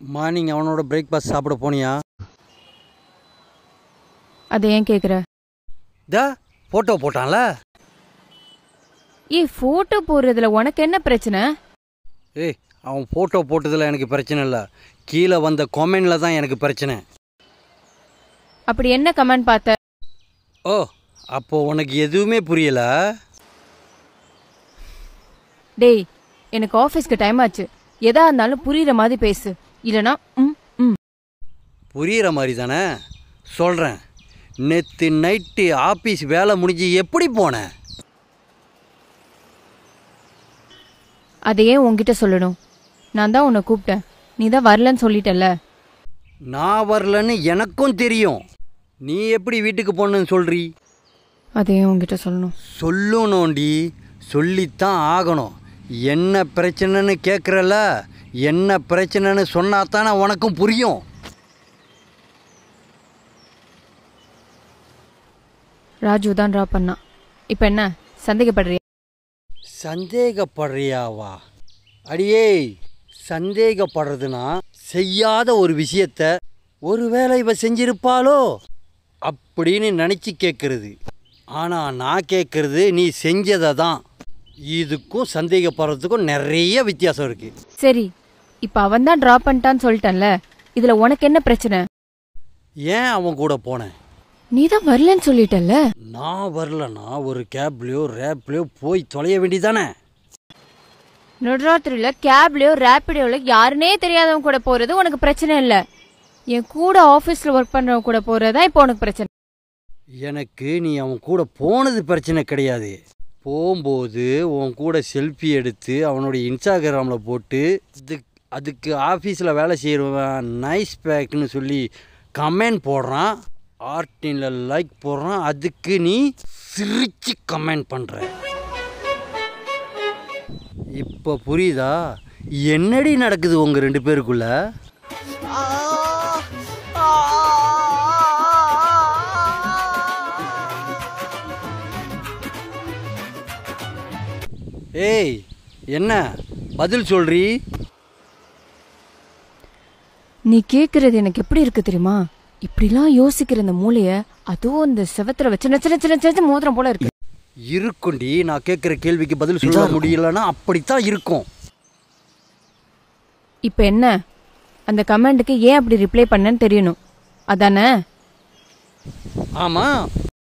morning அவனோட breakfast சாப்பிட போனியா அதை ஏன் கேக்குற தா ஃபோட்டோ போட்டான்ல ஏய் போட்டோ போடுறதுல உனக்கு என்ன பிரச்சனை ஏய் அவன் ஃபோட்டோ போட்டதில் எனக்கு பிரச்சனை இல்லை கீழே வந்த கொமெண்டில் தான் எனக்கு பிரச்சனை அப்படி என்ன கமெண்ட் பார்த்த ஓ அப்போ உனக்கு எதுவுமே புரியல டேய் எனக்கு ஆஃபீஸ்க்கு டைம் ஆச்சு எதா இருந்தாலும் புரியுற மாதிரி பேசு இல்லனா ம் ம் புரியிற மாதிரி தானே சொல்கிறேன் நேற்று நைட்டு ஆஃபீஸ் வேலை முடிஞ்சு எப்படி போனேன் அதை ஏன் உன்கிட்ட சொல்லணும் நான் தான் உன்னை கூப்பிட்டேன் நீ தான் வரலன்னு சொல்லிட்டல்ல நான் வரலன்னு எனக்கும் தெரியும் நீ எப்படி வீட்டுக்கு போனேன்னு சொல்றீ அதை ஏன் உன்கிட்ட சொல்லணும் சொல்லணும்டி சொல்லித்தான் ஆகணும் என்ன பிரச்சனைன்னு கேட்குறல என்ன பிரச்சனைன்னு சொன்னா தானே உனக்கும் புரியும் ராஜு தான் ட்ரா பண்ணான் இப்போ என்ன சந்தேகப்படுறியா சந்தேகப்படுறியாவா அடியே சந்தேகப்படுறதுனா செய்யாத ஒரு விஷயத்த ஒருவேளை இவ செஞ்சிருப்பாளோ அப்படின்னு நினச்சி கேட்குறது ஆனால் நான் கேட்குறது நீ செஞ்சதை தான் இதுக்கும் சந்தேகப்படுறதுக்கும் நிறைய வித்தியாசம் இருக்குது சரி இப்போ அவன் தான் ட்ரா பண்ணிட்டான்னு சொல்லிட்டேன்ல இதுல உனக்கு என்ன பிரச்சனை ஏன் அவன் கூட போனேன் நீ தான் வரலன்னு சொல்லிட்டல்ல நான் வரலன்னா ஒரு கேப்லேயோ ரேப்லேயோ போய் தொலைய வேண்டியதானே நடுராத்திரியில கேப்லயோ ரேப்பிடோல யாருனே தெரியாதவங்க கூட போறது உனக்கு பிரச்சனை இல்ல என் கூட ஆபீஸ்ல ஒர்க் பண்றவங்க கூட போறதா இப்போ உனக்கு பிரச்சனை எனக்கு நீ அவன் கூட போனது பிரச்சனை கிடையாது போகும்போது உன் கூட செல்ஃபி எடுத்து அவனுடைய இன்ஸ்டாகிராமில் போட்டு இது அதுக்கு ஆஃபீஸில் வேலை செய்கிறவன் நைஸ் பேக்னு சொல்லி கமெண்ட் போடுறான் ஆர்டினில் லைக் போடுறான் அதுக்கு நீ சிரிச்சு கமெண்ட் பண்ணுற இப்போ புரியுதா என்னடி நடக்குது உங்கள் ரெண்டு பேருக்குள்ள ஏய் என்ன பதில் சொல்றீ நீ கேக்குறது எனக்கு எப்படி இருக்கு தெரியுமா இப்படிலாம் யோசிக்கிற இந்த மூளைய அதுவும் இந்த செவத்துல வச்சு நச்சு நச்சு நச்சு நச்சு மோதிரம் போல இருக்கு இருக்குண்டி நான் கேட்குற கேள்விக்கு பதில் சொல்ல முடியலன்னா அப்படித்தான் இருக்கும் இப்போ என்ன அந்த கமெண்ட்டுக்கு ஏன் அப்படி ரிப்ளை பண்ணேன்னு தெரியணும் அதானே ஆமாம்